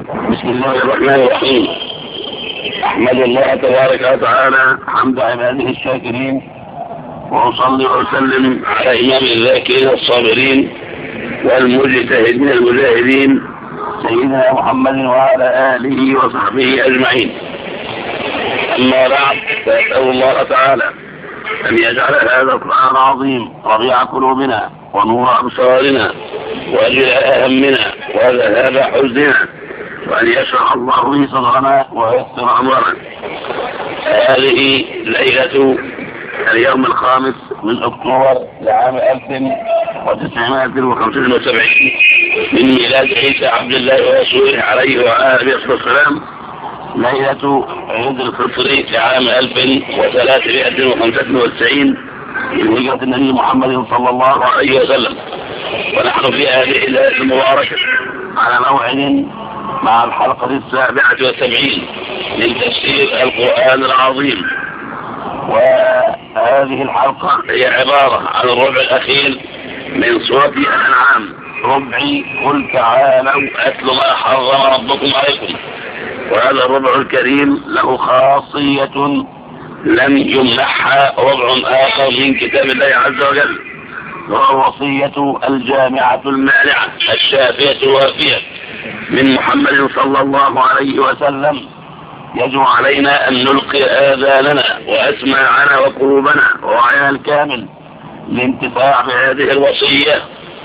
بسم الله الرحمن الرحيم أحمد الله تبارك وتعالى حمد عباده الشاكرين وأصلي وأسلم على إمام الذاكرين الصابرين والمجتهدين المجاهدين سيدنا محمد وعلى آله وصحبه أجمعين أما بعد فأسأل الله تعالى أن يجعل هذا القرآن العظيم ربيع قلوبنا ونور أبصارنا وجلاء همنا وذهاب حزننا وأن يشرح الله به صدرنا ويسر أمرنا هذه ليلة اليوم الخامس من أكتوبر لعام 1975 من ميلاد عيسى عبد الله ورسوله عليه وعلى آله الصلاة والسلام ليلة عيد الفطر لعام 1395 من هجرة النبي محمد صلى الله عليه وسلم ونحن في هذه الليلة المباركة على موعد مع الحلقة السابعة والسبعين من تفسير القرآن العظيم وهذه الحلقة هي عبارة عن الربع الأخير من سورة الأنعام ربع قل تعالوا أتل ما حرم ربكم عليكم وهذا الربع الكريم له خاصية لم يمنحها ربع آخر من كتاب الله عز وجل وهو الوصية الجامعة المانعة الشافية الوافية من محمد صلى الله عليه وسلم يجب علينا أن نلقي آذاننا وأسماعنا وقلوبنا ووعينا الكامل لانتفاع بهذه الوصية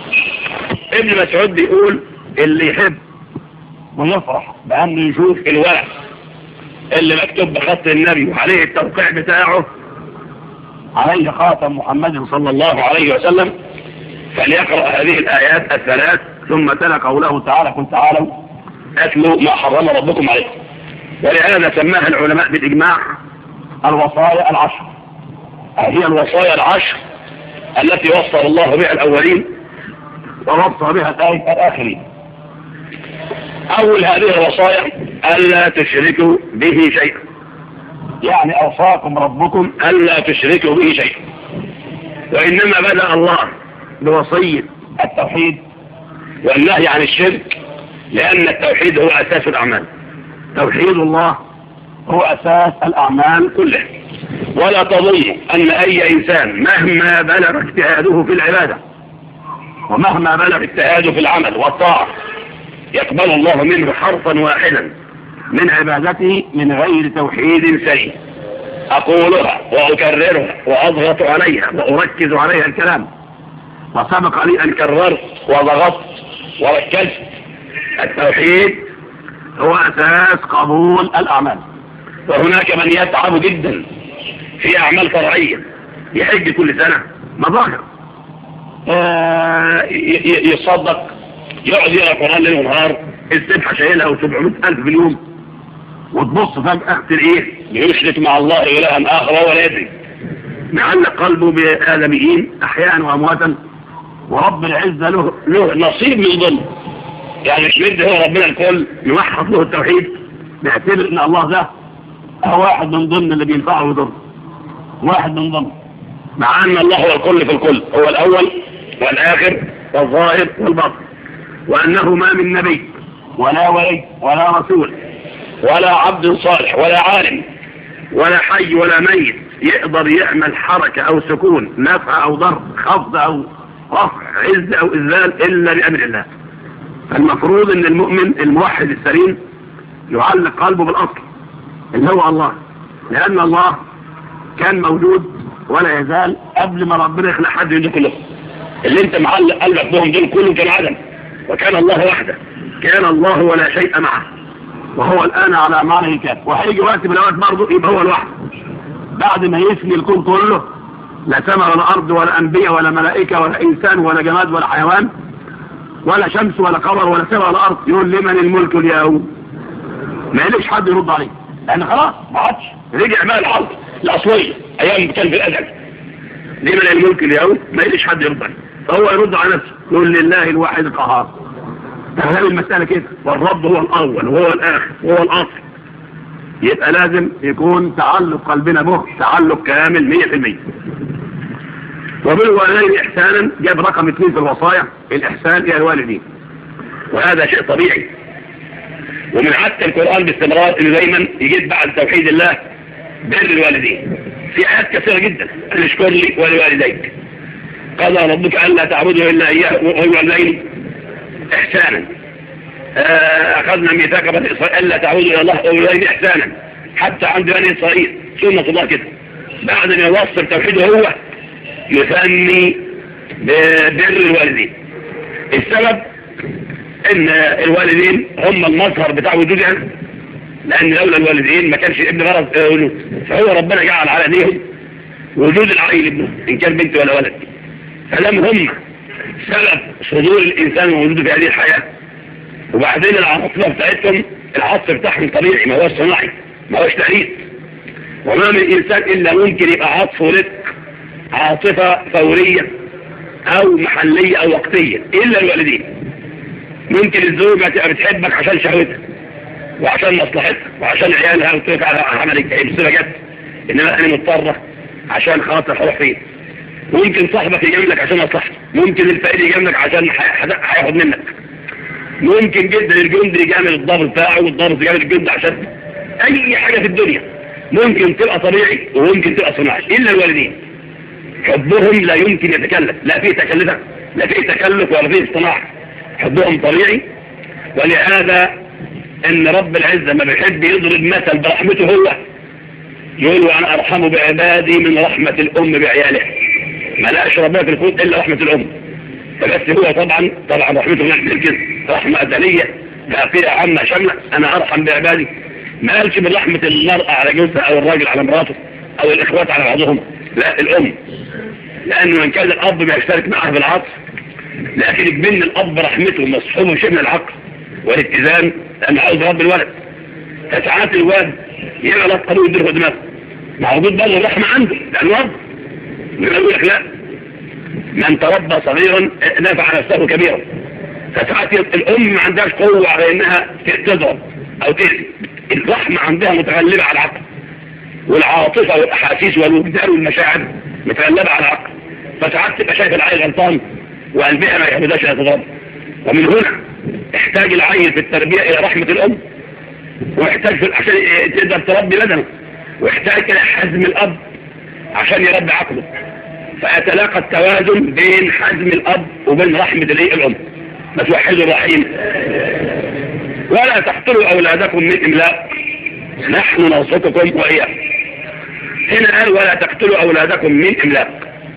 ابن مسعود بيقول اللي يحب ويفرح بأنه يشوف الورق اللي مكتوب بخط النبي وعليه التوقيع بتاعه عليه خاتم محمد صلى الله عليه وسلم فليقرأ هذه الآيات الثلاث ثم تلا قوله تعالى قل تعالوا أتلوا ما حرم ربكم عليكم ولهذا سماها العلماء بالإجماع الوصايا العشر هي الوصايا العشر التي وصى الله بها الأولين ووصى بها الآخرين أول هذه الوصايا ألا تشركوا به شيئا يعني أوصاكم ربكم ألا تشركوا به شيئا وإنما بدأ الله بوصية التوحيد والنهي عن الشرك لأن التوحيد هو أساس الأعمال توحيد الله هو أساس الأعمال كلها ولا تظن أن أي إنسان مهما بلغ اجتهاده في العبادة ومهما بلغ اجتهاده في العمل والطاعة يقبل الله منه حرفا واحدا من عبادته من غير توحيد سليم أقولها وأكررها وأضغط عليها وأركز عليها الكلام وسبق لي أن كررت وضغطت وركزت التوحيد هو أساس قبول الأعمال وهناك من يتعب جدا في أعمال فرعية يحج كل سنة مظاهر آه يصدق يقعد يقرا القرآن ليل ونهار السبحة شايلها و700 ألف في اليوم وتبص فجأة تلاقيه يشرك مع الله إلها آخر وهو لا يدري معلق قلبه بآدميين أحياء وأمواتا ورب العزة له, له نصيب من ظلم يعني مش مد هو ربنا الكل يوحد له التوحيد بيعتبر ان الله ده هو واحد من ضمن اللي بينفعه ويضر واحد من ضمن مع ان الله هو الكل في الكل هو الاول والاخر والظاهر والباطن وانه ما من نبي ولا ولي ولا رسول ولا عبد صالح ولا عالم ولا حي ولا ميت يقدر يعمل حركة او سكون نفع او ضر خفض او رفع عز او اذلال الا بامر الله فالمفروض ان المؤمن الموحد السليم يعلق قلبه بالاصل اللي هو الله لان الله كان موجود ولا يزال قبل ما ربنا يخلق حد من كله اللي انت معلق قلبك بهم دول كلهم كان عدم وكان الله وحده كان الله ولا شيء معه وهو الان على معنى كان وهيجي وقت من الاوقات برضه يبقى هو لوحده بعد ما يفني الكون كله لا سماء ولا ارض ولا انبياء ولا ملائكه ولا انسان ولا جماد ولا حيوان ولا شمس ولا قمر ولا سماء ولا ارض يقول لمن الملك اليوم ما يليش حد يرد عليه لان خلاص ما عادش رجع بقى الحرب الاصليه ايام كان في الازل لمن الملك اليوم ما يليش حد يرد عليه فهو يرد على نفسه يقول لله الواحد القهار تفهم المساله كده والرب هو الاول وهو الاخر وهو الاصل يبقى لازم يكون تعلق قلبنا به تعلق كامل 100% وبالوالدين إحسانا جاب رقم اثنين في الوصايا الإحسان إلى الوالدين وهذا شيء طبيعي ومن عادة القرآن باستمرار انه دايما يجيب بعد توحيد الله بر الوالدين في آيات كثيرة جدا أن اشكر لي ولوالديك قال ربك ألا تعبدوا إلا إياه والوالدين إحسانا آه، أخذنا ميثاق بني إسرائيل ألا تعبدوا إلا الله والوالدين إحسانا حتى عند بني إسرائيل سنة الله كده بعد أن يوصل توحيده هو يثني ببر الوالدين السبب ان الوالدين هم المظهر بتاع وجودها لان لولا الوالدين ما كانش الابن غرض وجود فهو ربنا جعل على ايديهم وجود العيل ابنه ان كان بنت ولا ولد فلم هم سبب صدور الانسان ووجوده في هذه الحياة وبعدين العاطفة بتاعتهم العطف بتاعهم طبيعي ما هو صناعي ما هوش تقليد وما من انسان الا ممكن يبقى عطفه لك عاطفة فورية او محلية او وقتية الا الوالدين ممكن الزوجة تبقى بتحبك عشان شهوتك وعشان مصلحتك وعشان عيالها وتوقع على عملك هي بصيرة جت انما انا مضطرة عشان خاطر هروح فين ممكن صاحبك يجاملك عشان مصلحته ممكن الفقير يجاملك عشان هياخد منك ممكن جدا الجندي يجامل الضابط بتاعه والضابط يجامل الجندي عشان اي حاجة في الدنيا ممكن تبقى طبيعي وممكن تبقى صناعي الا الوالدين حبهم لا يمكن يتكلف لا فيه تكلفة لا فيه تكلف ولا فيه اصطناع حبهم طبيعي ولهذا ان رب العزة ما بيحب يضرب مثل برحمته هو يقول وانا ارحم بعبادي من رحمة الام بعيالها ما لاش ربنا في الفوت الا رحمة الام فبس هو طبعا طبعا رحمته من كده رحمة ازلية باقية عامة شاملة انا ارحم بعبادي ما قالش من رحمة المرأة على جوزها او الراجل على مراته او الاخوات على بعضهم لا الام لان من كان الاب بيشترك معه بالعطف لكن يجبن الاب رحمته مصحوبه شيء من العقل والاتزان لأنه عاوز رب الولد فساعات الواد يغلط قالوا يديره دماغه مع وجود برضه الرحمة عنده لأنه رب يقول لك لا من تربى صغيرا نفع نفسه كبيرا فساعات الأم ما عندهاش قوة على إنها تضرب أو تأذي الرحمة عندها متغلبة على العقل والعاطفة والأحاسيس والوجدان والمشاعر متغلبة على العقل فساعات تبقى شايف العيل غلطان وقلبها ما يحمدهاش تضرب ومن هنا احتاج العيل في التربية الى رحمة الام واحتاج في عشان تقدر تربي بدنه واحتاج الى حزم الاب عشان يربي عقله فأتلاقى التوازن بين حزم الاب وبين رحمة الايه الام ما توحدوا الرحيم ولا تقتلوا اولادكم من املاق نحن نرزقكم واياه هنا قال ولا تقتلوا اولادكم من املاق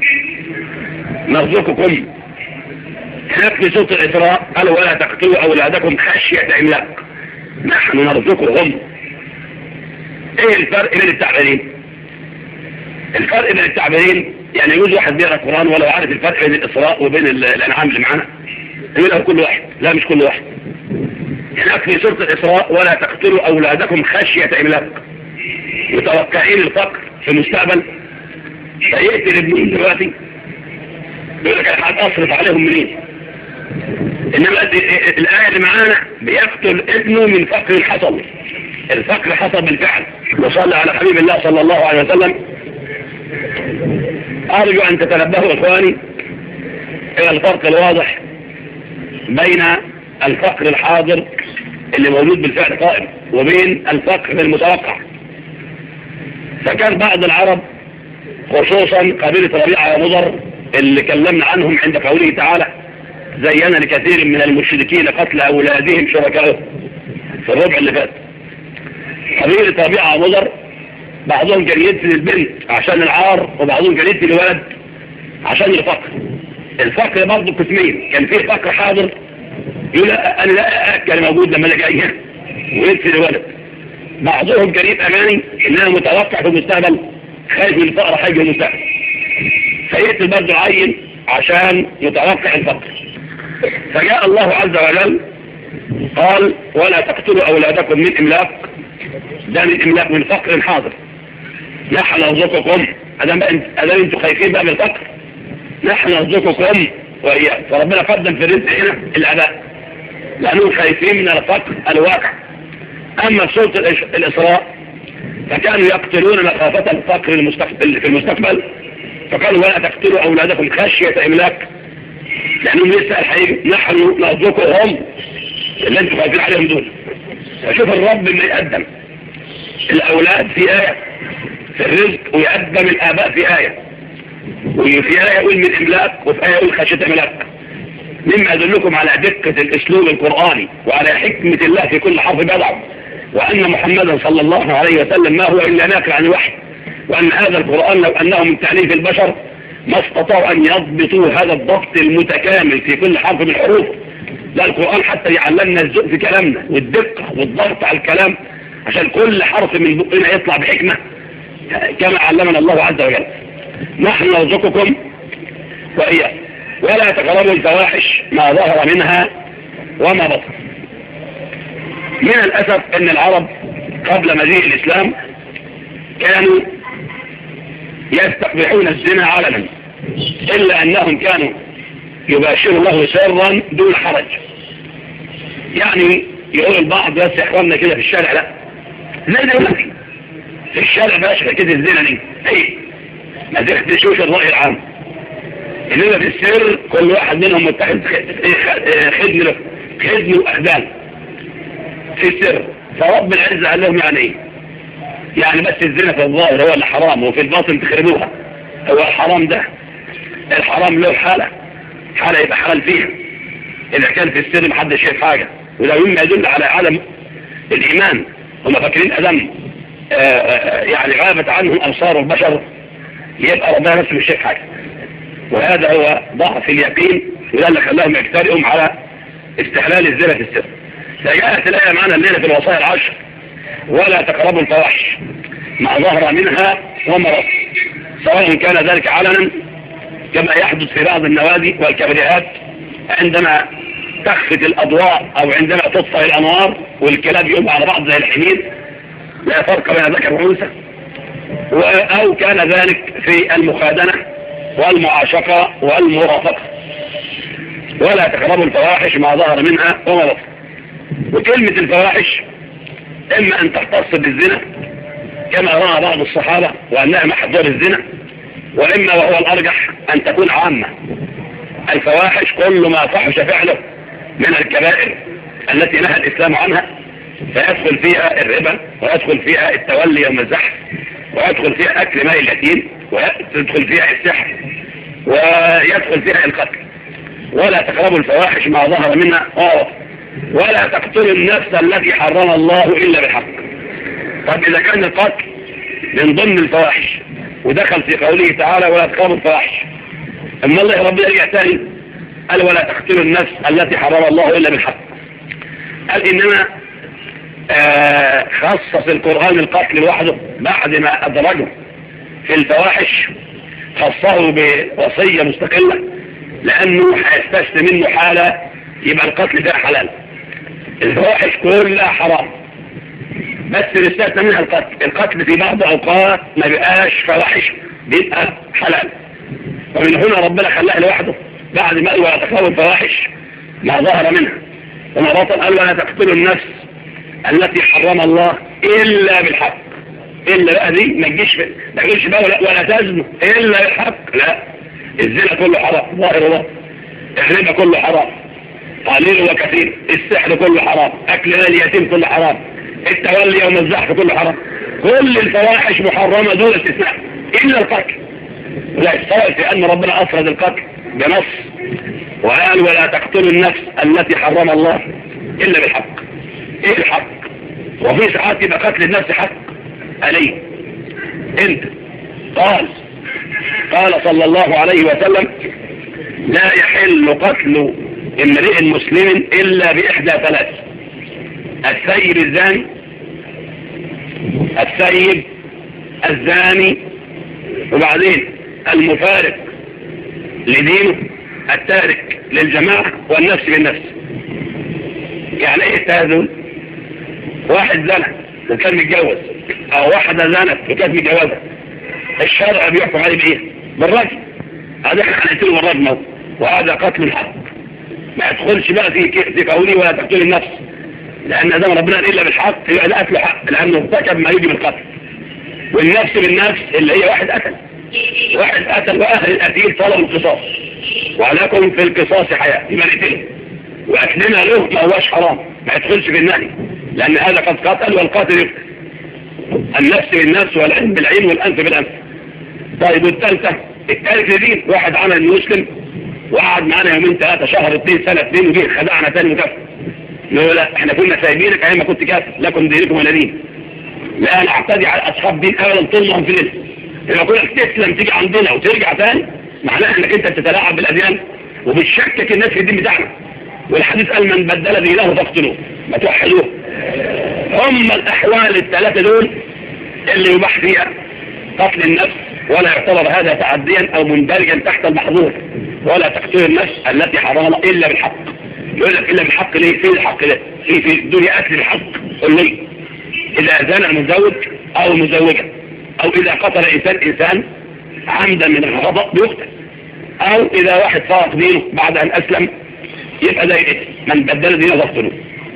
نرزقكم هناك في سورة الإسراء قال ولا تقتلوا أولادكم خشية إملاق نحن نرزقهم إيه الفرق بين التعبيرين الفرق بين التعبيرين يعني يجوز واحد بيقرأ القرآن ولا يعرف الفرق بين الإسراء وبين الأنعام اللي معانا يقول له كل واحد لا مش كل واحد هناك في سورة الإسراء ولا تقتلوا أولادكم خشية إملاق متوقعين الفقر في المستقبل فيقتل ابنهم دلوقتي يقول لك انا هتصرف عليهم منين انما الآية اللي معانا بيقتل ابنه من فقر حصل الفقر حصل بالفعل وصلى على حبيب الله صلى الله عليه وسلم أرجو أن تتنبهوا إخواني إلى الفرق الواضح بين الفقر الحاضر اللي موجود بالفعل قائم وبين الفقر المتوقع فكان بعض العرب خصوصا قبيلة ربيعة ومضر اللي كلمنا عنهم عند قوله تعالى زين لكثير من المشركين قتل أولادهم شركائهم في الربع اللي فات قبيلة ربيعة مضر بعضهم كان يدفن البنت عشان العار وبعضهم كان يدفن الولد عشان الفقر الفقر برضه قسمين كان فيه فقر حاضر يقول انا لا اكل موجود لما انا جاي ويدفن الولد بعضهم كان يبقى غني انها متوقع في المستقبل خايف من الفقر حاجه المستقبل فيقتل برضه عين عشان يتوقع الفقر فجاء الله عز وجل قال ولا تقتلوا أولادكم من إملاق ده من إملاق من فقر حاضر نحن نرزقكم أدام أنتم خايفين بقى من الفقر نحن نرزقكم وإياه فربنا قدم في الرزق هنا الأداء لأنهم خايفين من الفقر الواقع أما سورة الإسراء فكانوا يقتلون مخافة الفقر المستقبل في المستقبل فقالوا ولا تقتلوا أولادكم خشية إملاك لأنهم لسه الحقيقة نحن نرزقهم اللي انتم خايفين عليهم دول فشوف الرب ما يقدم الأولاد في آية في الرزق ويقدم الآباء في آية وفي آية يقول من إملاك وفي آية يقول خشية إملاك مما يدلكم على دقة الأسلوب القرآني وعلى حكمة الله في كل حرف بضعه وأن محمدا صلى الله عليه وسلم ما هو إلا ناقل عن الوحي وأن هذا القرآن لو أنه من تأليف البشر ما استطاعوا أن يضبطوا هذا الضبط المتكامل في كل حرف من الحروف لا القرآن حتى يعلمنا الذوق في كلامنا والدقة والضغط على الكلام عشان كل حرف من بقنا يطلع بحكمة كما علمنا الله عز وجل نحن نرزقكم وإياه ولا تقربوا الفواحش ما ظهر منها وما بطن من الأسف أن العرب قبل مجيء الإسلام كانوا يستقبحون الزنا علنا إلا أنهم كانوا يباشر الله سرا دون حرج يعني يقول البعض بس يا اخواننا كده في الشارع لا زي دلوقتي في الشارع باشا كده الزنا دي ايه ما تخدشوش الرأي العام انما في السر كل واحد منهم متخذ خدم له خدم واخدان في السر فرب العزة قال لهم يعني ايه يعني بس الزنا في الظاهر هو اللي حرام وفي الباطن تخربوها هو الحرام ده الحرام له حالة حالة يبقى حلال فيها إذا كان في السر محدش شايف حاجة وده مما يدل على عدم الإيمان هم فاكرين أدم يعني غابت عنهم أبصار البشر يبقى ربنا نفسه مش شايف حاجة وهذا هو ضعف اليقين وده اللي خلاهم يجترئوا على استحلال الزنا في السر فجاءت الآية معنا الليلة في الوصايا العشر ولا تقربوا الفواحش ما ظهر منها وما بطن سواء كان ذلك علنا كما يحدث في بعض النوادي والكبريات عندما تخفت الأضواء أو عندما تطفئ الأنوار والكلاب يقوم على بعض زي الحمير لا فرق بين ذكر وأنثى أو كان ذلك في المخادنة والمعاشقة والمرافقة ولا تقربوا الفواحش ما ظهر منها وما بطن وكلمة الفواحش إما أن تختص بالزنا كما رأى بعض الصحابة وأنها محظور الزنا وإما وهو الأرجح أن تكون عامة الفواحش كل ما فحش فعله من الكبائر التي نهى الإسلام عنها فيدخل فيها الربا ويدخل فيها التولي يوم الزحف ويدخل فيها أكل ماء اليتيم ويدخل فيها السحر ويدخل فيها القتل ولا تقربوا الفواحش ما ظهر منها غلط ولا تقتلوا النفس التي حرم الله إلا بالحق طب إذا كان القتل من ضمن الفواحش ودخل في قوله تعالى ولا تقربوا الفواحش أما الله ربنا يرجع تاني قال ولا تقتلوا النفس التي حرم الله إلا بالحق قال إنما آه خصص القرآن القتل لوحده بعد ما أدرجه في الفواحش خصه بوصية مستقلة لأنه هيستثني منه حالة يبقى القتل ده حلال الفواحش كلها حرام بس الاستثناء منها القتل القتل في بعض أوقات ما بيبقاش فواحش بيبقى حلال ومن هنا ربنا خلاه لوحده بعد ما قال ولا تقربوا الفواحش ما ظهر منها وما بطل قال ولا تقتلوا النفس التي حرم الله إلا بالحق إلا بقى دي ما تجيش ما تجيش بقى ولا, ولا تزنوا إلا بالحق لا الزنا كله حرام ظاهر الله الربا كله حرام قليل وكثير السحر كله حرام أكل اليتيم كله حرام التولي يوم الزحف كله حرام كل الفواحش محرمة دون استثناء إلا القتل لا يستوى في أن ربنا أفرد القتل بنص وقال ولا تقتلوا النفس التي حرم الله إلا بالحق إيه الحق وفي ساعات يبقى قتل النفس حق عليه انت قال قال صلى الله عليه وسلم لا يحل قتل امرئ مسلم إلا بإحدى ثلاث السيب الزاني السيب الزاني وبعدين المفارق لدينه التارك للجماعة والنفس بالنفس يعني ايه التهذل واحد زنى وكان متجوز او واحدة زنت وكانت متجوزة الشرع بيحكم عليه بايه بالرجل هذا احنا هنقتله بالرجل وهذا قتل الحق ما يدخلش بقى في في قولي ولا تقتل النفس لان ده ربنا الا بالحق يبقى ده قتل حق لانه ارتكب ما يجي بالقتل والنفس بالنفس اللي هي واحد قتل واحد قتل واهل القتيل طلبوا القصاص ولكم في القصاص حياة يبقى نقتله واكلنا له ما هواش حرام ما يدخلش في النهي لأن هذا قد قتل والقاتل يقتل النفس بالنفس والعين بالعين والأنف بالأنف طيب والثالثة الثالث دي واحد عمل مسلم وقعد معانا يومين ثلاثة شهر اثنين سنة اثنين وجيه خدعنا تاني وكفر نقول لا احنا كنا سايبينك ايام ما كنت كافر لكم دينكم ولا دين لا نعتدي على اصحاب دين ابدا طول ما هم في الاسم لما كنت تسلم تيجي عندنا وترجع تاني معناه انك انت بتتلاعب بالاديان وبتشكك الناس في الدين بتاعنا والحديث قال من بدل دينه فاقتلوه ما توحدوه هم الاحوال الثلاثه دول اللي يباح فيها قتل النفس ولا يعتبر هذا تعديا او مندرجا تحت المحظور ولا تقتل النفس التي حرم الا بالحق يقول لك الا بالحق ليه في الحق ليه في في الدنيا اكل الحق قل لي اذا زنى المزوج او المزوجه او اذا قتل انسان انسان عمدا من الغضب بيقتل او اذا واحد فارق دينه بعد ان اسلم يبقى ده الاسم من بدل دينه فاقتلوه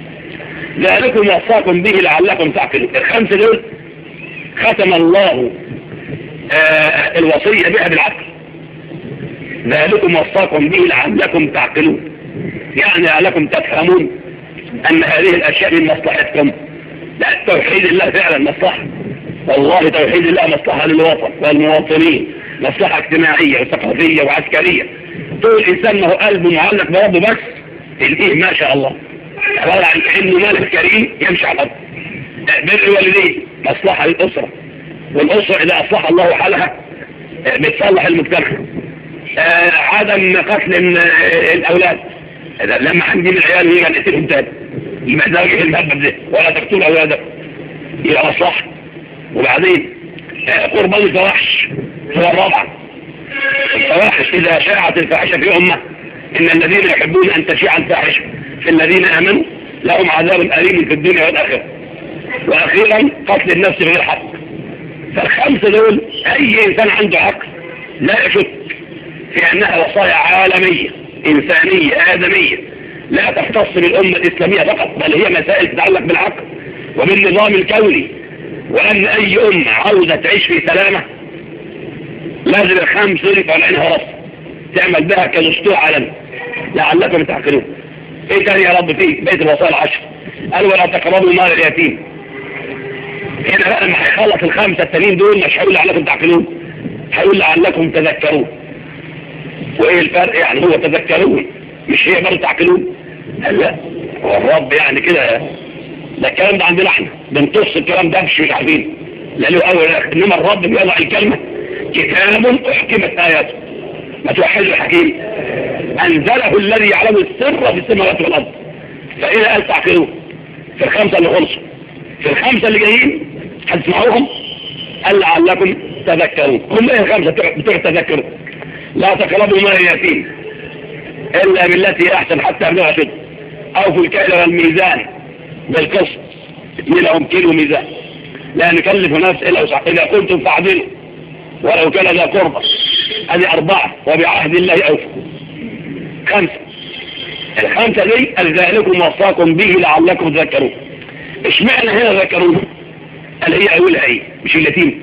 ذلكم وصاكم به لعلكم تعقلون الخمسه دول ختم الله آه الوصيه بها بالعقل ذلكم وصاكم به لعلكم تعقلون يعني لعلكم تفهمون ان هذه الاشياء من مصلحتكم لا توحيد الله فعلا مصلحه والله توحيد الله مصلحه للوطن والمواطنين مصلحه اجتماعيه وثقافيه وعسكريه طول الانسان ما هو قلبه معلق بربه بس الايه ما شاء الله عباره عن كانه مالك كريم يمشي على الارض بر الوالدين مصلحه للاسره والاسره اذا اصلح الله حالها بتصلح المجتمع آه عدم قتل الاولاد إذا لما عندي من العيال ويجي نقتلهم تاني يبقى ده وجه المهبب ده ولا تقتلوا اولادك يبقى مصلحه وبعدين آه قربان الفواحش هو الرابعه الفواحش اذا شاعت الفاحشه في امه ان الذين يحبون ان تشيع الفاحشه في الذين امنوا لهم عذاب اليم في الدنيا والاخره واخيرا قتل النفس بغير حق فالخمسه دول اي انسان عنده عقل لا يشك في انها وصايا عالميه انسانيه ادميه لا تختص بالامه الاسلاميه فقط بل هي مسائل تتعلق بالعقل وبالنظام الكوني وان اي امه عاوزه تعيش في سلامه لازم الخمس دول يبقى عينها راس تعمل بها كدستور عالمي لعلكم تعقلون ايه تاني يا رب فيه بيت الوصايا العشر قال ولا تقربوا مال اليتيم هنا بقى لما هيخلص الخمسه التانيين دول مش هيقول لعلكم تعقلون هيقول لعلكم تذكرون وايه الفرق يعني هو تذكرون مش هي برضه تعقلون قال لا هو الرب يعني كده ده الكلام ده عندنا احنا بنطص الكلام ده مش عارفين لا له اول انما الرب بيضع الكلمه كتاب احكمت اياته ما توحد الحكيم انزله الذي يعلم السر في السماوات والارض فاذا قال تعقلون في الخمسه اللي خلصوا في الخمسه اللي جايين هتسمعوهم قال لعلكم تذكرون هم ايه الخمسه بتوع التذكر لا تقربوا مال اليتيم الا بالتي احسن حتى يبلغ شد او في الكيل والميزان بالقسط لهم كيلو ميزان لا نكلف نفس الا وسع اذا كنتم فاعدلوا ولو كان ذا قربى هذه اربعه وبعهد الله اوفوا خمسه الخمسه دي ذلكم وصاكم به لعلكم تذكرون اشمعنى هنا ذكرون قال هي اولها ايه مش اليتيم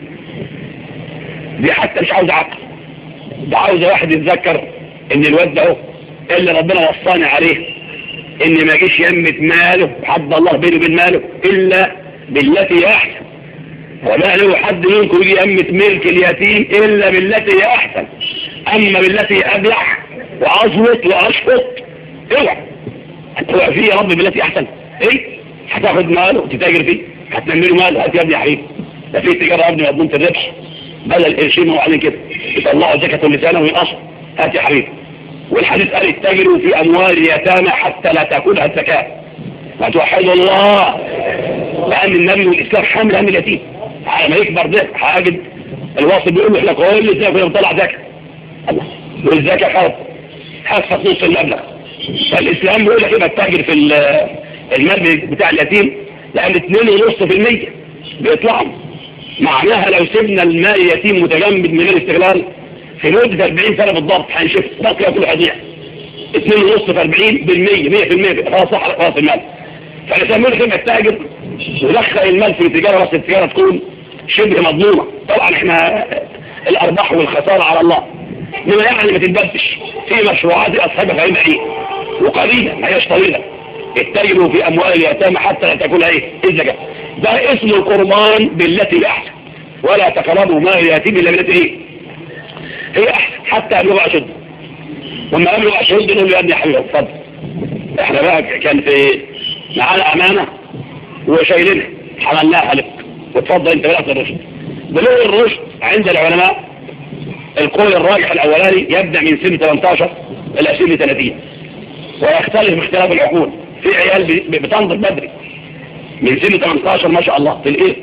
دي حتى مش عاوز عقل ده عاوز واحد يتذكر ان الواد ده اهو اللي ربنا وصاني عليه ان ما يجيش يمت ماله حد الله بينه وبين ماله الا بالتي هي احسن وما له حد منكم يجي يمت ملك اليتيم الا بالتي هي احسن اما بالتي هي ابلح واظبط واشفط اوعى هتوقع فيه يا رب بالتي احسن ايه هتاخد ماله وتتاجر فيه هتنمله ماله هات يا ابني يا حبيبي ده في تجاره يا ابني مضمون الربح بدل قرشين هو عليه كده يطلعوا زكاة لسانه من اصل هات يا حبيبي والحديث قال اتجروا في اموال اليتامى حتى لا تاكلها الزكاة وتوحدوا الله لان النبي والاسلام حامل هم اليتيم على ما يكبر ده هاجد الواصل بيقول له احنا كل سنه كنا بنطلع زكاه الله والزكاه فرض حاسه نص المبلغ فالاسلام بيقول لك يبقى التاجر في المال بتاع اليتيم لان 2.5% بيطلعوا معناها لو سيبنا المال اليتيم متجمد من غير استغلال في مدة 40 سنة بالضبط هنشوف باقي كله هيضيع 2.5 في 40 بالمية 100% خلاص صح خلاص المال فالإنسان يقول التاجر ودخل المال في تجارة بس التجارة تكون شبه مضمونة طبعا احنا الأرباح والخسارة على الله انما يعني ما تنبدش في مشروعات أصحابها غير ايه وقليلة ما هيش طويلة اتجروا في اموال اليتامى حتى لا تكون ايه الزكاه ده اسم القربان بالتي هي احسن ولا تقربوا مال اليتيم الا بالتي ايه هي احسن حتى يبلغ اشد لما يبلغ اشد نقول له يا ابني يا حبيبي اتفضل احنا بقى كان في معانا امانه وشايلينها حملناها لك وتفضل انت بقى الرشد بلوغ الرشد عند العلماء القول الراجح الاولاني يبدا من سن 18 الى سن 30 ويختلف باختلاف العقول في عيال بتنضج بدري من سن 18 ما شاء الله في الايه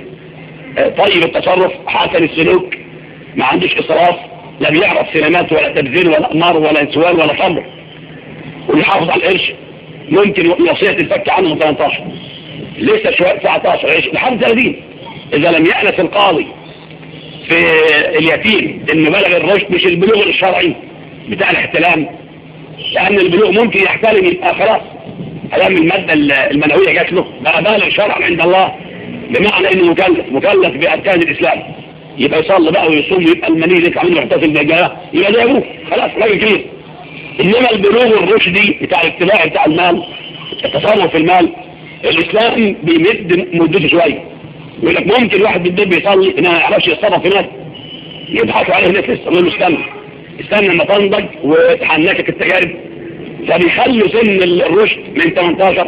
طيب التصرف حسن السلوك ما عندوش اسراف لا بيعرف سينمات ولا تبذير ولا نار ولا نسوان ولا خمر ويحافظ على القرش ممكن وصية الفك عنه من 18 لسه شوية 19 20 لحد 30 إذا لم يأنس القاضي في اليتيم إنه بلغ الرشد مش البلوغ الشرعي بتاع الاحتلام لأن البلوغ ممكن يحتلم يبقى خلاص ألام المادة المنوية جات له بقى بالغ شرعا عند الله بمعنى إنه مكلف مكلف بأركان الإسلام يبقى يصلي بقى ويصوم ويبقى المني اللي عامل محتفل بالجاه يبقى ده ابوه خلاص راجل كبير انما البلوغ الرشدي بتاع الاتباع بتاع المال التصرف في المال الاسلام بيمد مدته شويه يقول لك ممكن واحد بالدب يصلي انما ما يعرفش يتصرف في مال يضحكوا عليه هناك لسه يقول له استنى استنى لما تنضج وتحنكك التجارب فبيخلوا سن الرشد من 18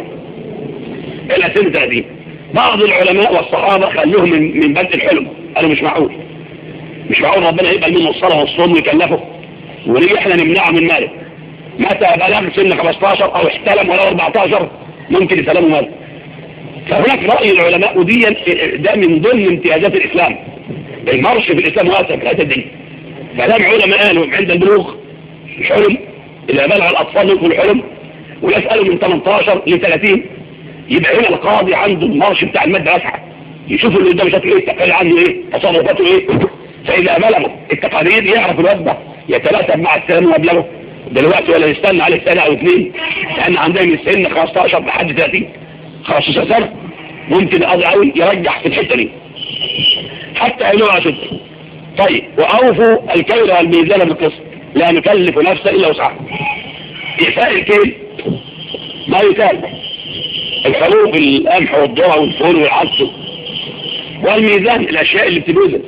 الى سن 30 بعض العلماء والصحابه خلوهم من من بدء الحلم قالوا مش معقول مش معقول ربنا يقبل منه الصلاه والصوم ويكلفه وليه احنا نمنعه من ماله متى بلغ سن 15 او احتلم ولا 14 ممكن يسلموا ماله فهناك رأي العلماء وديا ده من ضمن امتيازات الإسلام المرش في الإسلام واسع في الحته دي فدام علماء قالوا عند البلوغ مش حلم إذا بلغ الأطفال يدخل الحلم ويسألوا من 18 ل 30 يبقى هنا القاضي عنده المرش بتاع المادة واسعة يشوف اللي قدامه شكله ايه التقرير عنه ايه تصرفاته ايه فإذا بلغوا التقارير يعرف الواد ده يتلاتب مع السن ويبلغه دلوقتي ولا يستنى عليه سنة او اثنين لان عندهم السن 15 لحد 30 15 سنة ممكن القاضي قوي يرجح في الحتة دي حتى يلوها شد طيب واوفوا الكيل والميزان بالقسط لا نكلف نفسا الا وسعها إيفاء الكيل ما يكال الحروب القمح والذره والفول والعدس والميزان الاشياء اللي بتبوزن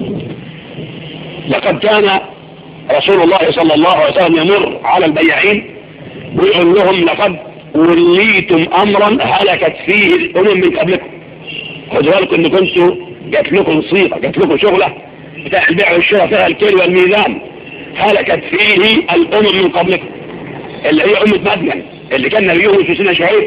لقد كان رسول الله صلى الله عليه وسلم يمر على البياعين ويقول لهم لقد وليتم امرا هلكت فيه الامم من قبلكم خدوا بالكم ان كنتوا جات لكم صيغه جات لكم شغله بتاع البيع والشراء فيها الكيل والميزان هلكت فيه الامم من قبلكم اللي هي امه مدين اللي كان نبيهم في سنه شعيب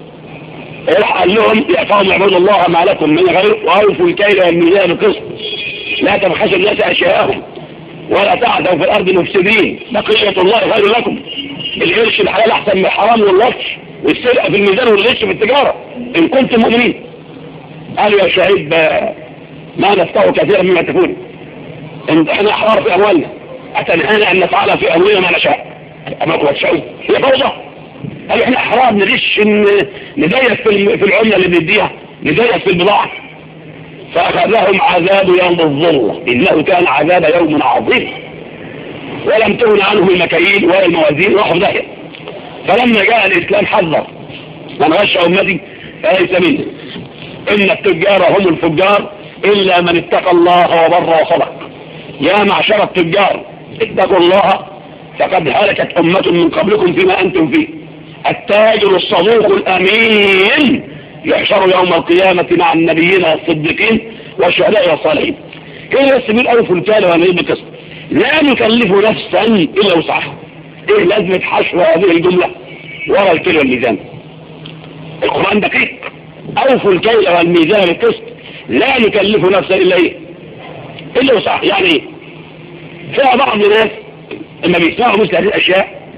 راح قال لهم يا قوم اعبدوا الله ما لكم من غير واوفوا الكيل والميزان بالقسط لا تبخسوا الناس اشياءهم ولا تعثوا في الارض مفسدين بقية الله خير لكم القرش الحلال احسن من الحرام واللطش والسرقة في الميزان والغش في التجارة ان كنتم مؤمنين قالوا يا شعيب ما نفتح كثيرا مما تكون ان احنا احرار في اموالنا اتنهانا ان نفعل في اموالنا ما نشاء اما قوة شعيب هي فوضى قالوا احنا احرار نغش نزيف في العملة اللي بنديها نزيف في البضاعة فأخذهم عذاب يوم الظلة إنه كان عذاب يوم عظيم ولم تغن عنه المكاييل ولا الموازين راحوا داهية فلما جاء الإسلام حذر من غش أمتي فليس منه إن التجار هم الفجار إلا من اتقى الله وبر وصدق يا معشر التجار اتقوا الله فقد هلكت أمة من قبلكم فيما أنتم فيه التاجر الصدوق الأمين يحشر يوم القيامة مع النبيين والصديقين والشهداء والصالحين كده السبيل أوفوا الكالة وأمين بكسر لا نكلف نفسا إلا وسعها إيه لازمة حشو هذه الجملة وراء الكيل والميزان القرآن دقيق أوفوا الكيل والميزان بالقسط لا نكلف نفسا إلا إيه إلا وسعها يعني إيه فيها بعض الناس لما بيسمعوا مثل هذه الأشياء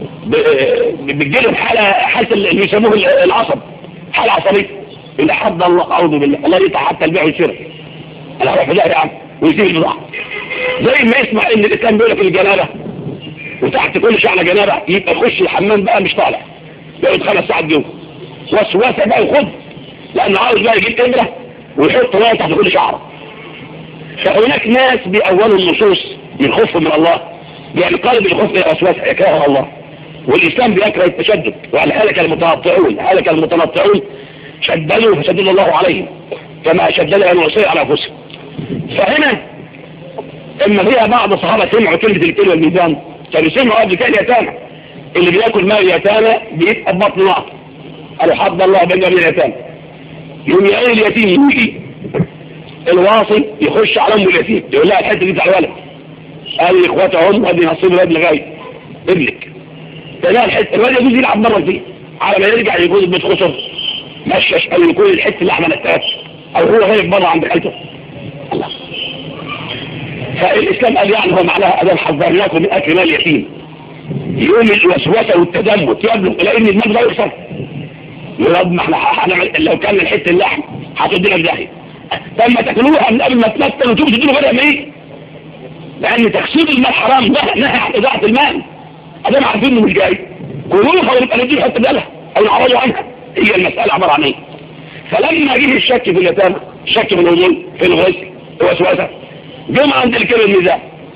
بتجيلهم حالة حالة اللي بيسموه العصب حالة عصبية إذا حد الله أعوذ بالله الله يقطع حتى البيع والشراء أنا هروح بلاقي يا عم ويسيب البضاعة زي ما يسمع إن الإسلام بيقول لك الجنابة وتحت كل شعلة جنابة يبقى يخش الحمام بقى مش طالع يقعد خمس ساعات جوه وسواسة بقى يخد لأنه عاوز بقى يجيب إبرة ويحط ميه تحت كل شعره فهناك ناس بيأولوا النصوص من خوف من الله يعني قلب الخوف إلى وسواسة يكره الله والإسلام بيكره التشدد وقال هلك المتنطعون هلك المتنطعون شددوا فشدد الله عليهم كما شدد الوصية على أنفسهم فهنا اما فيها بعض الصحابة سمعوا كلمة الكل والميزان كانوا سمعوا قبل كده اليتامى اللي بياكل مال اليتامى بيبقى ببطن نار قالوا حد الله بين من اليتامى يوم يعين اليتيم يجي الواصل يخش على ام اليتيم يقول لها الحته دي بتاع الولد قال لاخواته هم ادي نصيب الواد لغايه ابنك تلاقي الحته الواد يجوز يلعب مره فيه على ما يرجع يجوز البيت خسر مشش او يكون الحته اللي عملتها او هو غايب بره عند خالته الله فالاسلام قال يعني هو معناها ادام حذرناكم من اكل مال اليتيم يوم الوسوسه والتدمت يبلغ الى ان المال ده يخسر يقول ما احنا هنعمل لو كان الحته اللحم هتدينا في داخل طب ما تاكلوها من قبل ما تمثل وتشوفوا تديله بدل ما ايه لان تخسير المال حرام نهى نهى عن اضاعه المال ادام عارفين انه مش جاي كلوها ونبقى نديله حته بدلها او نعوضه عنها هي المساله عباره عن ايه فلما جه الشك في اليتامى الشك في الوضوء في الغسل الوسوسه جم عند الكلمه الميزان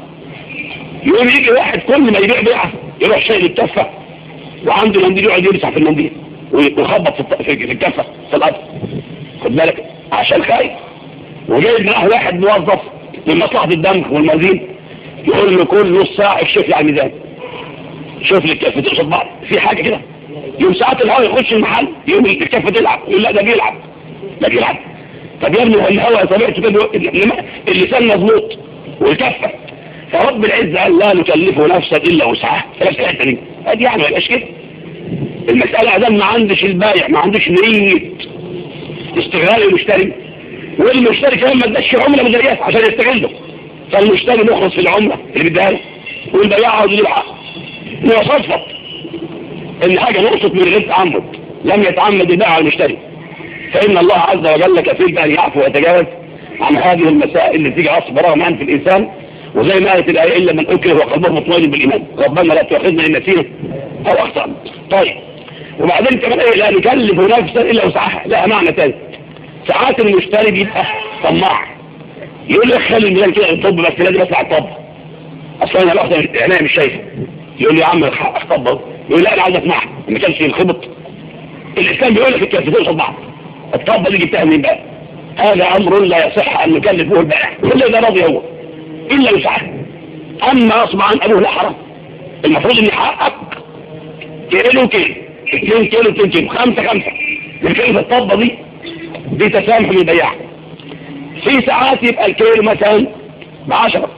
يقوم يجي واحد كل ما يبيع بيعه يروح شايل الكفه وعنده منديل يقعد يمسح في المنديل ويخبط في في الكفه في الارض خد بالك عشان خايف وجايب معاه واحد موظف من مصلحه الدم والموازين يقول له كل نص ساعه اكشف لي على الميزان شوف لي الكفه تقصد بعض في حاجه كده يوم ساعات الهواء يخش المحل يوم الكفه تلعب يقول لا ده بيلعب ده بيلعب طب يا ابني هو الهواء طبيعته كده اللسان مظبوط والكفه فرب العزة قال لا نكلفه نفسا إلا وسعها فنفس الحتة دي ادي يعني ما يبقاش كده المسألة ده ما عندش البايع ما عندوش نية استغلال المشتري والمشتري كمان ما اداش عملة مزيفة عشان يستغله فالمشتري مخلص في العملة اللي بدها له والبياع عاوز يجيب حقه هو صدفة ان حاجة نقصت من غير تعمد لم يتعمد البيع على المشتري فإن الله عز وجل كفيل بأن يعفو ويتجاوز عن هذه المسائل اللي تيجي عصب رغم أنف الإنسان وزي ما قالت الآية إلا من أكره وقلبه مطمئن بالإيمان ربنا لا تؤاخذنا إن نسينا أو أخطأنا طيب وبعدين كمان إيه لا نكلف نفسا إلا وسعها لها معنى ثاني ساعات المشتري بيبقى طماع يقول لك خلي الميزان كده الطب بس لازم اسمع الطب اصلا انا لحظه عينيا مش شايفه يقول لي يا عم اخطب يقول لا انا عايز اسمعها ما كانش ينخبط الاسلام بيقول لك الكلفتين قصاد بعض الطب اللي جبتها منين بقى هذا امر لا يصح ان نكلفه البائع كل ده راضي هو الا وسعه اما اصبع عن ابوه لا حرام المفروض ان حقك كيلو كيلو 2 كيلو 2 كيلو 5 5 لكن الطبه دي دي تسامح للبياع في ساعات يبقى الكيلو مثلا ب 10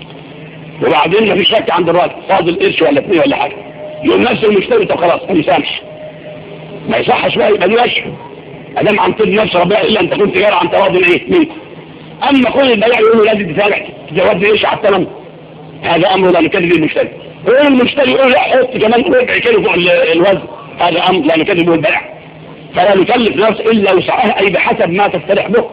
وبعدين مفيش شك عند الراجل فاضل قرش ولا اثنين ولا حاجه يقول نفس المشتري طب خلاص ما يسامحش ما يصحش بقى يبقى دي ماشي ادام عن طب نفس ربنا الا ان تكون تجاره عن تراض ايه منكم اما كل البياع يقول له لازم تتابع تزود ايش على الثمن هذا امر لا نكذب المشتري يقول المشتري يقول لا حط كمان ربع كيلو فوق الوزن هذا امر لا نكذب البيع فلا نكلف نفس الا وسعها اي بحسب ما تستريح به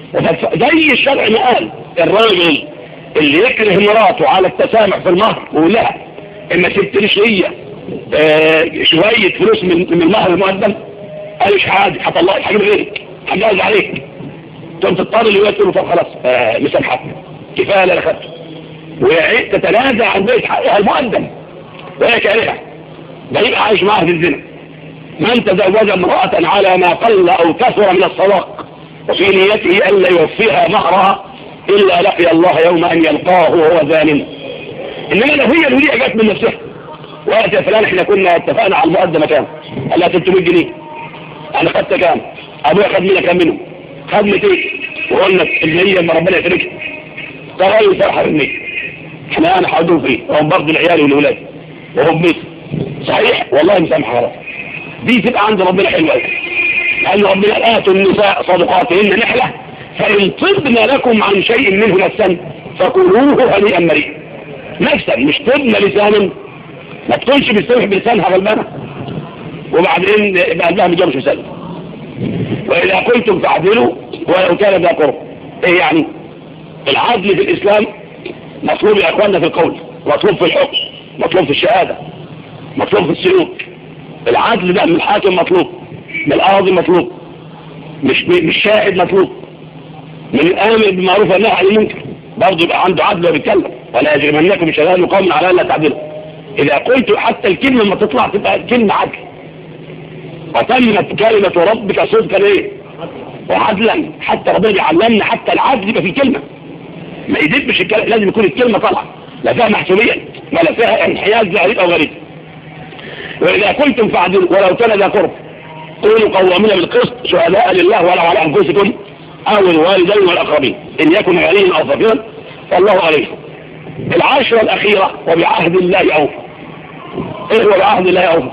زي الشرع ما قال الراجل اللي يكره مراته على التسامح في المهر ويقول لها اما سبتليش هي آه شويه فلوس من من المهر المقدم قال مش عادي هطلع هجيب غيرك هجوز عليك تقوم تضطر اللي يقول له طب خلاص آه مسامحك كفايه اللي انا خدته وهي تتنازع عن بيت حقها المقدم وهي كارهه ده يبقى عايش معاها في الزنا من تزوج امرأة على ما قل او كثر من الصداق وفي نيته الا يوفيها مهرها الا لقي الله يوم ان يلقاه وهو ذالم انما لو هي الولية جت من نفسها وقالت يا فلان احنا كنا اتفقنا على المقدمة كام قال لها 300 جنيه انا خدت كام ابويا خد منها كام منهم خد 200 وقلنا الجنيه لما ربنا يفرجها تغير فرحة بالمية احنا انا حاضروا فيه وهم برضه العيال والولاد وهم ميت صحيح والله مسامحة خلاص دي تبقى عند ربنا حلوة قوي لأن ربنا آتوا النساء صدقاتهن نحلة فإن طبن لكم عن شيء منه نفسا فكلوه هنيئا مريئا نفسا مش طبن لسانا ما تقولش بالسمح بلسانها غلبانة وبعدين يبقى قلبها مجا مش مسلم وإذا قلتم فاعدلوا ولو كان ذا قرب ايه يعني العدل في الإسلام مطلوب يا اخواننا في القول مطلوب في الحكم مطلوب في الشهادة مطلوب في السلوك العدل ده من الحاكم مطلوب من القاضي مطلوب مش مش شاهد مطلوب من الامر بالمعروف والنهي عن المنكر برضه يبقى عنده عدل وبيتكلم ولا يجرمنكم شغال قوم على الا تعدلوا إذا قلت حتى الكلمة ما تطلع تبقى كلمة عدل وتمت كلمة ربك صدقا ايه وعدلا حتى ربنا بيعلمنا حتى العدل يبقى في كلمة ما يدبش الكلمة لازم يكون الكلمة طالعة لا فيها محسوبية ولا فيها انحياز لغريب او غريب وإذا كنتم فعدلوا ولو كان ذا قرب كونوا قوامين بالقسط شهداء لله ولو على أنفسكم أو الوالدين والأقربين إن يكن غنيا أو فقيرا فالله عليكم العشرة الأخيرة وبعهد الله أوفى إيه هو بعهد الله أوفى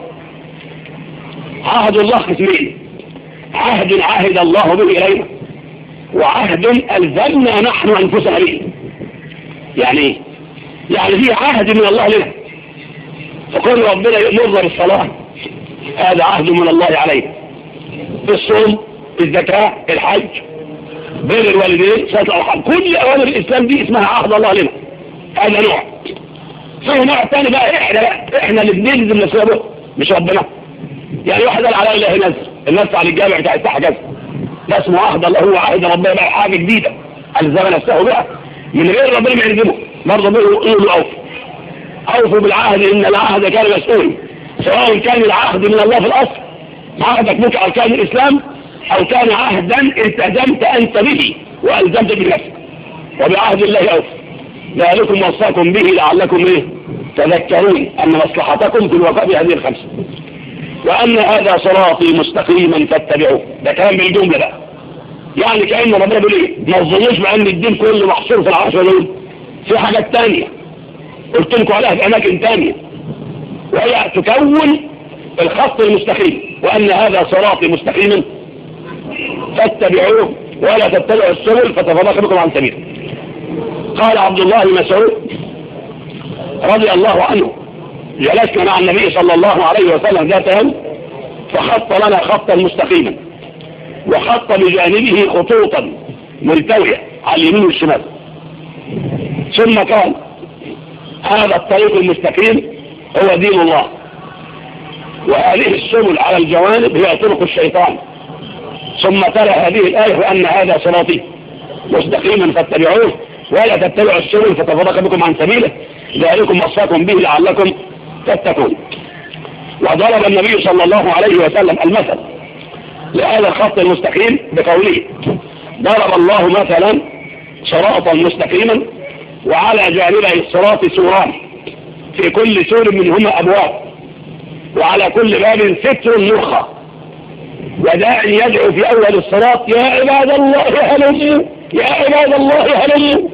عهد الله قسمين عهد عهد الله به إلينا وعهد ألزمنا نحن أنفسنا به يعني إيه؟ يعني في عهد من الله لنا فقال ربنا يأمرنا بالصلاة هذا عهد من الله علينا الصوم الزكاة الحج بين الوالدين صلاة الأرحام كل أوامر الإسلام دي اسمها عهد الله لنا هذا نوع في نوع ثاني بقى احنا بقى احنا اللي بنلزم نفسنا مش ربنا يعني واحد قال على اله نزل الناس على الجامع بتاع الساحه كذا ده اسمه عهد الله هو عهد ربنا بقى حاجه جديده الزم نفسه بقى من غير ربنا ما يلزمه برضه بيقولوا اوفوا اوفوا بالعهد ان العهد كان مسؤول سواء كان العهد من الله في الاصل عهدك بك اركان الاسلام او كان عهدا التزمت انت به والزمت بنفسك وبعهد الله اوفوا ذلكم وصاكم به لعلكم ايه تذكرون ان مصلحتكم في الوفاء بهذه الخمسه وأن هذا صراطي مستقيما فاتبعوه ده كلام بالجملة بقى يعني كأن ربنا بيقول ايه ما تظنوش بأن الدين كله محصور في العشرة دول في حاجات تانية قلت لكم عليها في أماكن تانية وهي تكون الخط المستقيم وأن هذا صراطي مستقيما فاتبعوه ولا تتبعوا السبل فتفرق بكم عن سبيله قال عبد الله بن مسعود رضي الله عنه جلسنا مع النبي صلى الله عليه وسلم ذات يوم فخط لنا خطا مستقيما وخط بجانبه خطوطا ملتوية على اليمين والشمال ثم قال هذا الطريق المستقيم هو دين الله وهذه السبل على الجوانب هي طرق الشيطان ثم تلا هذه الآية وأن هذا صراطي مستقيما فاتبعوه ولا تتبعوا السبل فتفرق بكم عن سبيله ذلكم وصاكم به لعلكم تتقون وضرب النبي صلى الله عليه وسلم المثل لهذا الخط المستقيم بقوله ضرب الله مثلا صراطا مستقيما وعلى جانبي الصراط سوران في كل سور منهما أبواب وعلى كل باب ستر مرخى وداع يدعو في أول الصراط يا عباد الله هلموا يا عباد الله هلموا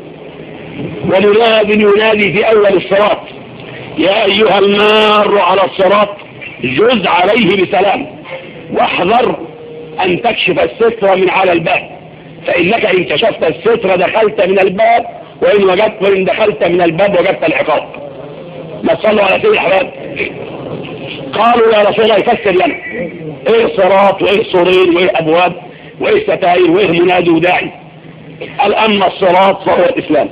ومناد ينادي في أول الصراط يا أيها المار على الصراط جز عليه بسلام واحذر أن تكشف الستر من على الباب فإنك إن كشفت الستر دخلت من الباب وإن وجدت وإن دخلت من الباب وجدت العقاب ما صلوا على سيد الحباب قالوا يا رسول الله يفسر لنا ايه الصراط وايه السورين وايه ابواب وايه الستاير وايه منادي وداعي قال اما الصراط فهو الاسلام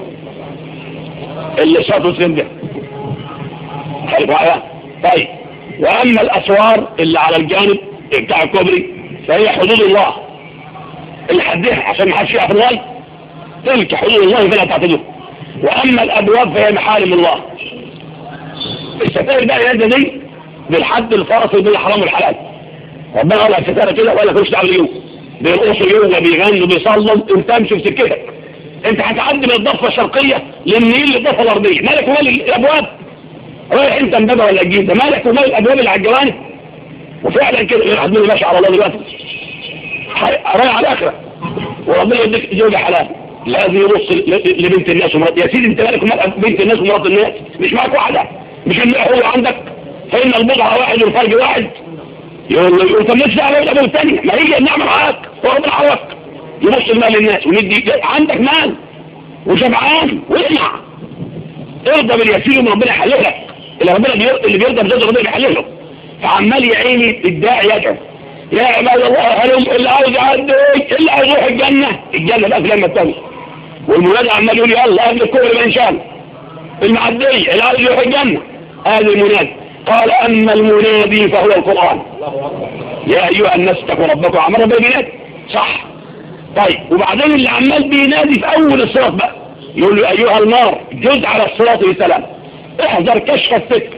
اللي شاطوا مسلم ده خلي معايا طيب واما الاسوار اللي على الجانب بتاع الكوبري فهي حدود الله اللي حدها عشان ما حدش يعرف الغاية تلك حدود الله فلا تعتدوها واما الابواب فهي محارم الله الستائر بقى اليد دي بالحد الفاصل بين الحرام والحلال ربنا قال الستاره كده ولا كلش دعوه بيهم بيرقصوا يوم بيغنوا بيصلوا انت امشي في سكتك انت هتعدي من الضفه الشرقيه للنيل للضفه الغربيه مالك ومال الابواب رايح انت امبابه ولا الجيزه مالك ومال الابواب اللي على الجوانب وفعلا كده غير واحد منهم ماشي على الله دلوقتي رايح على الاخره وربنا يديك زوجه حلال لازم يبص لبنت الناس ومرات يا سيدي انت مالك ومال بنت الناس ومرات الناس مش معاك واحده مش ان هو عندك فإن البضعة واحد والفرج واحد يقول له يقول طب ليش دعوه بالابو الثاني ما هي النعمة معاك وربنا عوضك يبص المال للناس وندي عندك مال وشبعان واسمع ارضى باليسير من ربنا يحلل لك اللي ربنا اللي بيرضى بذات ربنا يحلل له فعمال يا عيني الداعي يدعو يا عباد الله هلم اللي عاوز يعدي اللي عاوز يروح الجنة الجنة بقى في لما الثانية والمنادي عمال يقول يلا قبل الكبر بإن شاء الله المعدية اللي عاوز يروح الجنة هذا المنادي قال أما المنادي فهو القرآن يا أيها الناس اتقوا ربكم عمر بالبنات صح طيب وبعدين اللي عمال بينادي في أول الصراط بقى يقول له أيها النار جز على الصراط بسلام احذر كشف الستر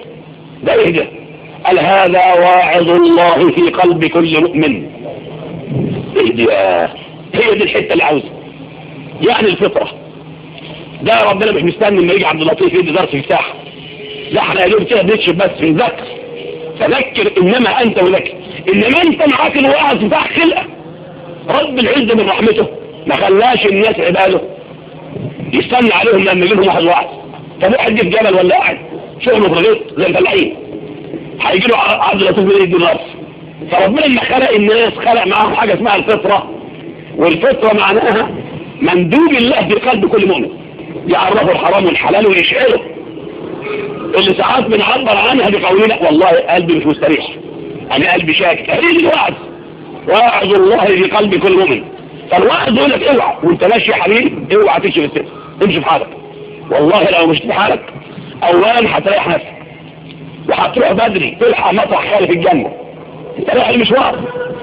ده ايه ده قال هذا واعظ الله في قلب كل مؤمن ايه دي هي دي الحته اللي عاوزها يعني الفطره ده ربنا مش مستني لما يجي عبد اللطيف يدي درس يفتح لا احنا قايلين كده بنكشف بس بنذكر فذكر انما انت وذكر انما انت معاك الوعظ بتاع خلقه رب العزه من رحمته ما خلاش الناس عباده يستنى عليهم لما يجي لهم واحد واحد طب واحد جه في جبل ولا قاعد شغله في الغيط زي الفلاحين هيجي له عبد اللطيف يدي درس فربنا لما خلق الناس خلق معاهم حاجه اسمها الفطره والفطره معناها مندوب الله في قلب كل مؤمن يعرفه الحرام والحلال ويشعره اللي ساعات بنعبر عنها بقولنا والله قلبي مش مستريح انا قلبي شاكك هذه الوعد وعد الله في قلب كل مؤمن فالوعد يقول لك اوعى وانت ماشي يا حبيبي اوعى تمشي في السر امشي في حالك والله لو مشيت في حالك اولا هتريح نفسك وهتروح بدري تلحق مطرح خالف الجنه انت رايح المشوار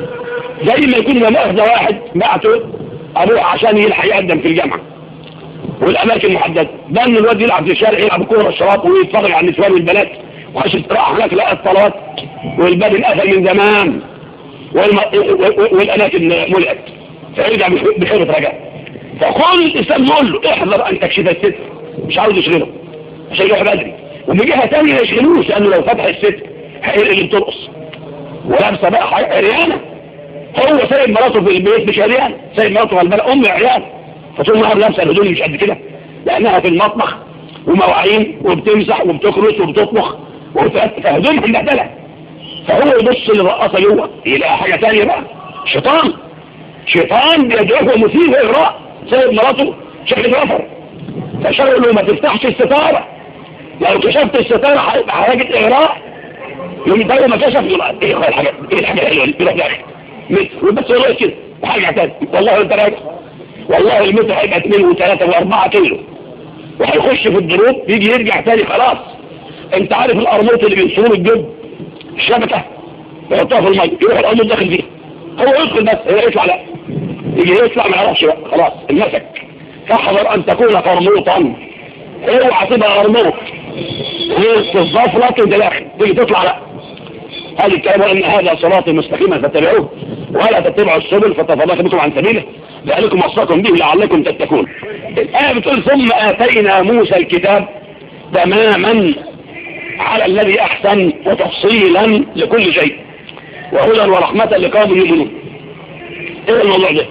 زي ما يكون مؤاخذه واحد بعته ابوه عشان يلحق يقدم في الجامعه والاماكن محدده ده ان الواد يلعب في الشارع يلعب كوره الشراب ويتفرج على النسوان والبنات وعشان راح هناك لقى الصلوات والباب انقفل من زمان والم... والاماكن ملئت فيرجع بخير رجاء فكل الاسلام يقول له احذر ان تكشف الستر مش عاوز يشغله عشان يروح بدري ومن جهه ثانيه ما يشغلوش لانه لو فتح الستر هيقل اللي بترقص ولابسه بقى عريانه هو سايب مراته في البيت مش عريان سايب مراته على البلد ام عريان فطول النهار لابسه الهدوم مش قد كده لانها في المطبخ ومواعين وبتمسح وبتكرس وبتطبخ فهدومها مبهدله فهو يبص للرقاصه جوه يلاقي حاجه ثانيه بقى شيطان شيطان بيدعوه مثير واغراء سايب مراته شكل غفر فشغله ما تفتحش الستاره لو كشفت الستاره هيبقى حاجه اغراء يوم يدور ما كشف يقول ايه الحاجه ايه الحاجه اللي يروح داخل مثل وبس يروح كده وحاجه ثانيه والله انت راجع والله المتر هيبقى 2 و3 و4 كيلو وهيخش في الدروب يجي يرجع تاني خلاص انت عارف القرموط اللي بينصروا الجب الشبكه يحطوها في الميه يروح القرموط داخل فيها هو يدخل بس هو يطلع لا يجي يطلع ما يعرفش بقى خلاص المسك فاحذر ان تكون قرموطا اوعى تبقى قرموط توظف لك انت داخل تيجي تطلع لا هل الكلام ان هذا صراط مستقيما فاتبعوه ولا تتبعوا السبل فتفرق بكم عن سبيله ذلكم وصاكم به لعلكم تتقون الآية بتقول ثم آتينا موسى الكتاب تماما على الذي أحسن وتفصيلا لكل شيء وهدى ورحمة لقوم يؤمنون ايه الموضوع ده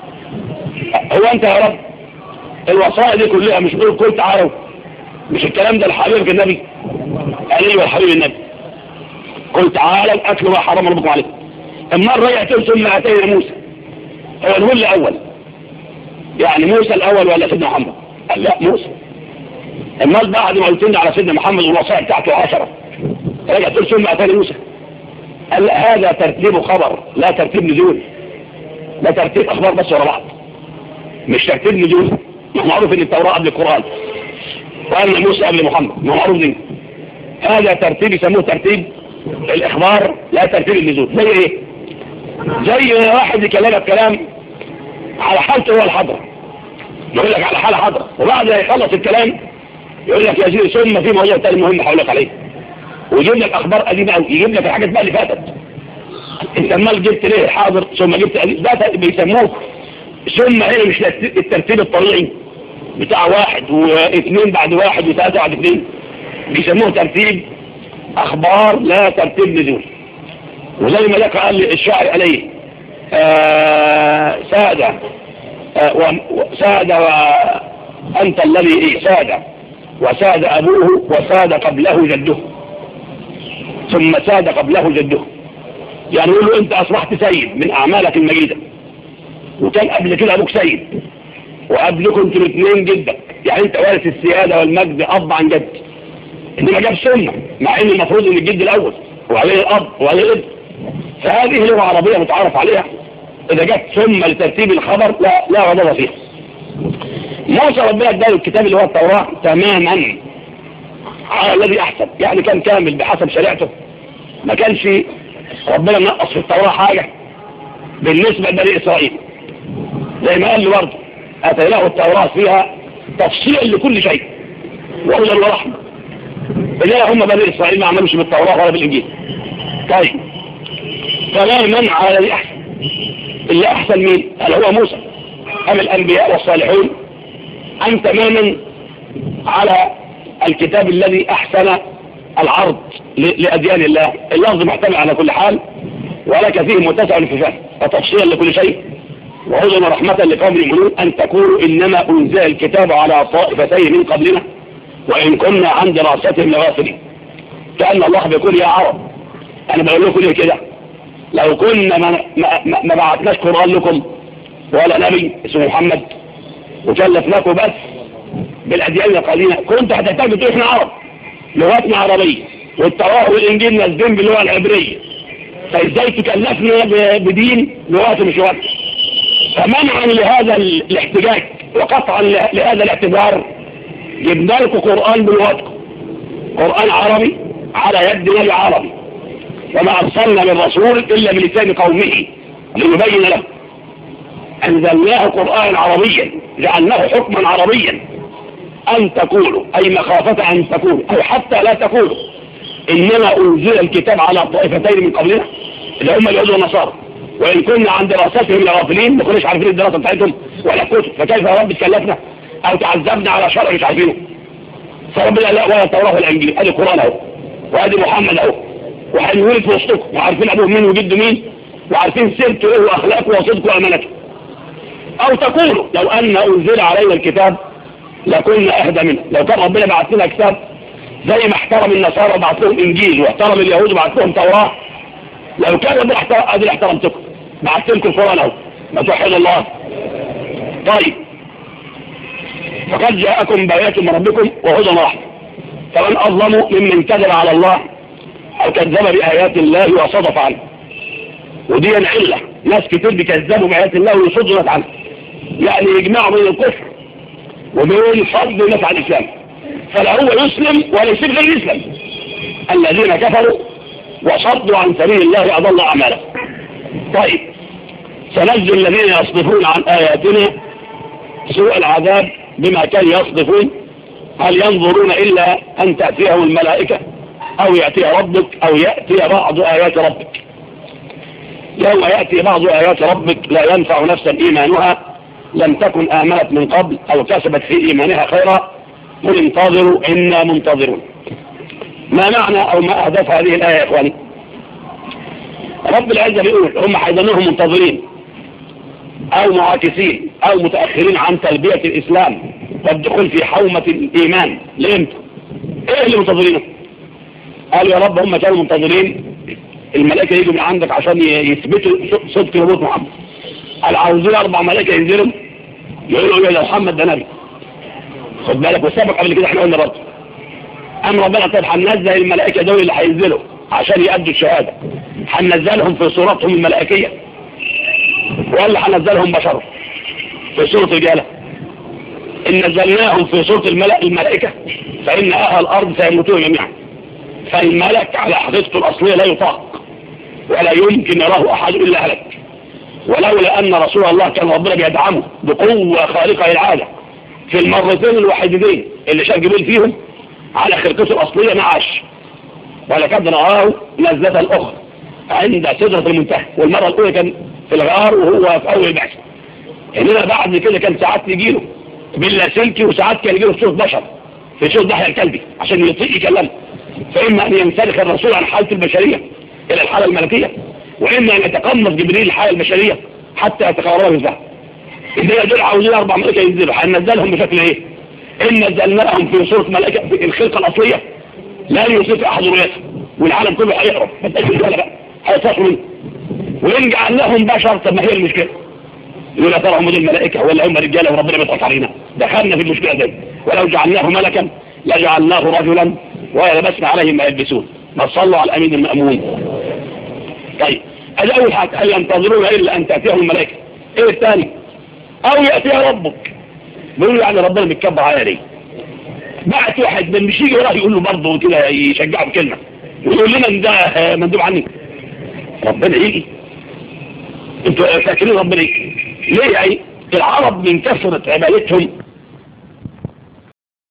هو انت يا رب الوصايا دي كلها مش قول كل تعالوا مش الكلام ده لحبيبك النبي ايوه حبيب النبي قل تعالوا اكلوا ما حرم ربكم عليكم المرة يأتون ثم أتينا موسى هو نقول الأول يعني موسى الأول ولا سيدنا محمد قال لا موسى المال بعد ما قلت على سيدنا محمد والوصايا بتاعته عشرة رجع تقول ثم أتينا موسى قال هذا ترتيب خبر لا ترتيب نزول لا ترتيب أخبار بس ورا بعض مش ترتيب نزول معروف ان التوراة قبل القرآن وأن موسى قبل محمد معروف دي هذا ترتيب يسموه ترتيب الإخبار لا ترتيب النزول زي ايه زي واحد يكلمك كلام على حالته هو الحضر يقول لك على حالة حضرة وبعد ما يخلص الكلام يقول لك يا سيدي ثم في موضوع تاني مهم هقول لك عليه ويجيب لك اخبار قديمه قوي يجيب لك الحاجات بقى اللي فاتت انت امال جبت ليه الحاضر ثم جبت ده بيسموه ثم هنا مش الترتيب الطبيعي بتاع واحد واثنين بعد واحد وثلاثه بعد اثنين بيسموه ترتيب اخبار لا ترتيب نزول وزي ما ذكر قال الشاعر عليه آه سادة آه سادة وأنت الذي إيه سادة وساد أبوه وساد قبله جده ثم ساد قبله جده يعني يقول له أنت أصبحت سيد من أعمالك المجيدة وكان قبل كده أبوك سيد وقبلكم انتوا الاثنين جدك يعني أنت وارث السيادة والمجد أب عن جد إنما جاب سنة مع إن المفروض إن الجد الأول وعليه الأب وعليه الابن فهذه لغة عربية متعرف عليها إذا جت ثم لترتيب الخبر لا لا غضب فيها موسى ربنا اداله الكتاب اللي هو التوراة تماما على الذي أحسن يعني كان كامل بحسب شريعته ما كانش ربنا نقص في التوراة حاجة بالنسبة لبني إسرائيل زي ما قال له برضه أتيناه التوراة فيها تفصيل لكل شيء وهدى ورحمة إنما هم بني إسرائيل ما عملوش بالتوراة ولا بالإنجيل طيب تماما على اللي أحسن اللي أحسن مين؟ هل هو موسى أم الأنبياء والصالحون أم تماما على الكتاب الذي أحسن العرض لأديان الله اللفظ محتمل على كل حال ولك فيه متسع في فهم وتفصيلا لكل شيء وهدى ورحمة لقوم يؤمنون أن تقولوا إنما أنزل الكتاب على طائفتين من قبلنا وإن كنا عن دراستهم لغافلين كأن الله بيقول يا عرب أنا بقول لكم ليه كده لو كنا ما, ما, ما بعتناش قرآن لكم ولا نبي اسمه محمد وكلفناكم بس بالأديان القديمة كنت هتحتاجوا تقول احنا عرب لغتنا عربية والتوراة والإنجيل نازلين باللغة العبرية فازاي تكلفنا بدين لغته مش لغتنا فمنعا لهذا الاحتجاج وقطعا لهذا الاعتبار جبنا لكم قرآن بلغتكم قرآن عربي على يد نبي عربي وما أرسلنا من رسول إلا بلسان قومه ليبين له أنزلناه قرآن عربيا جعلناه حكما عربيا أن تقولوا أي مخافة أن تقولوا أو حتى لا تقولوا إنما أنزل الكتاب على طائفتين من قبلنا اللي هم اليهود والنصارى وإن كنا عن دراستهم لغافلين ما كناش عارفين الدراسة بتاعتهم ولا كتب فكيف يا رب تكلفنا أو تعذبنا على شرع مش عارفينه فربنا لا ولا التوراة ولا الإنجيل أدي القرآن أهو وأدي محمد أهو وهنولد في وسطكم وعارفين أبوه مين وجده مين وعارفين سيرته إيه وأخلاقه وصدقه وأمانته أو تقولوا لو أن أنزل علينا الكتاب لكنا أهدى منه لو كان ربنا بعث لنا كتاب زي ما احترم النصارى بعث لهم إنجيل واحترم اليهود بعث لهم توراة لو كان ربنا أدري احترمتكم بعث لكم القرآن أهو ما توحد الله طيب فقد جاءكم بيات من ربكم وهدى ورحمة فمن أظلم ممن كذب على الله أو كذب بآيات الله وصدف عنه ودي العلة ناس كتير بيكذبوا بآيات الله ويصدوا ناس عنها يعني يجمعوا بين الكفر وبين فضل الناس على الإسلام فلا هو يسلم ولا يسيب غير يسلم الذين كفروا وصدوا عن سبيل الله أضل أعماله طيب سنجزي الذين يصدفون عن آياتنا سوء العذاب بما كانوا يصدفون هل ينظرون إلا أن تأتيهم الملائكة أو يأتي ربك أو يأتي بعض آيات ربك يوم يأتي بعض آيات ربك لا ينفع نفسا إيمانها لم تكن آمنت من قبل أو كسبت في إيمانها خيرا قل انتظروا إنا منتظرون ما معنى أو ما أهدف هذه الآية يا إخواني رب العزة بيقول هم حيظنهم منتظرين أو معاكسين أو متأخرين عن تلبية الإسلام والدخول في حومة الإيمان لإمتى إيه اللي منتظرينه قالوا يا رب هم كانوا منتظرين الملائكة يجوا من عندك عشان يثبتوا صدق نبوة محمد قال عاوزين أربع ملائكة ينزلوا يقولوا يا محمد ده نبي خد بالك وسابق قبل كده احنا قلنا برضه أم ربنا طيب هننزل الملائكة دول اللي هينزلوا عشان يأدوا الشهادة هننزلهم في صورتهم الملائكية ولا هنزلهم بشر في صورة رجالة إن نزلناهم في صورة الملأ الملائكة فإن أهل الأرض سيموتون جميعا فالملك على حقيقته الأصلية لا يطاق ولا يمكن يراه أحد إلا هلك ولولا أن رسول الله كان ربنا بيدعمه بقوة خارقة للعادة في المرتين الوحيدين اللي شاف جبريل فيهم على خلقته الأصلية ما عاش ولقد رآه نزلة الأخرى عند سدرة المنتهى والمرة الأولى كان في الغار وهو في أول البعث إنما بعد كده كان ساعات يجيله باللاسلكي وساعات كان يجيله في صوت بشر في صوت ضحية الكلبي عشان يطيق يكلمه فإما أن ينسلخ الرسول عن حالة البشرية إلى الحالة الملكية وإما أن يتقمص جبريل الحالة البشرية حتى يتقرب بالفهم إذا دول عاوزين أربع ملائكة ينزلوا هننزلهم بشكل إيه؟ إن نزلناهم في صورة ملائكة في الخلقة الأصلية لا يوصف أحد رؤيتها والعالم كله هيهرب ما تبقاش رجالة بقى هيصحوا منه وإن جعلناهم بشر طب ما هي المشكلة يقول يا ترى هم دول الملائكة ولا هم رجالة وربنا بيضحك علينا دخلنا في المشكلة دي ولو جعلناه ملكا لجعلناه رجلا ولبسنا عليهم ما يلبسون ما صلوا على الأمين المأمون طيب هذا أول حاجة هل ينتظرون إلا أن تأتيهم الملائكة إيه الثاني أو يأتيها ربك بيقولوا يعني ربنا بيتكبر عليها ليه بعت واحد من مش يجي وراه يقول له برضه كده يشجعه بكلمة ويقول لنا ان ده مندوب عني ربنا يجي انتوا فاكرين ربنا يجي ليه يعني العرب من كثرة عبادتهم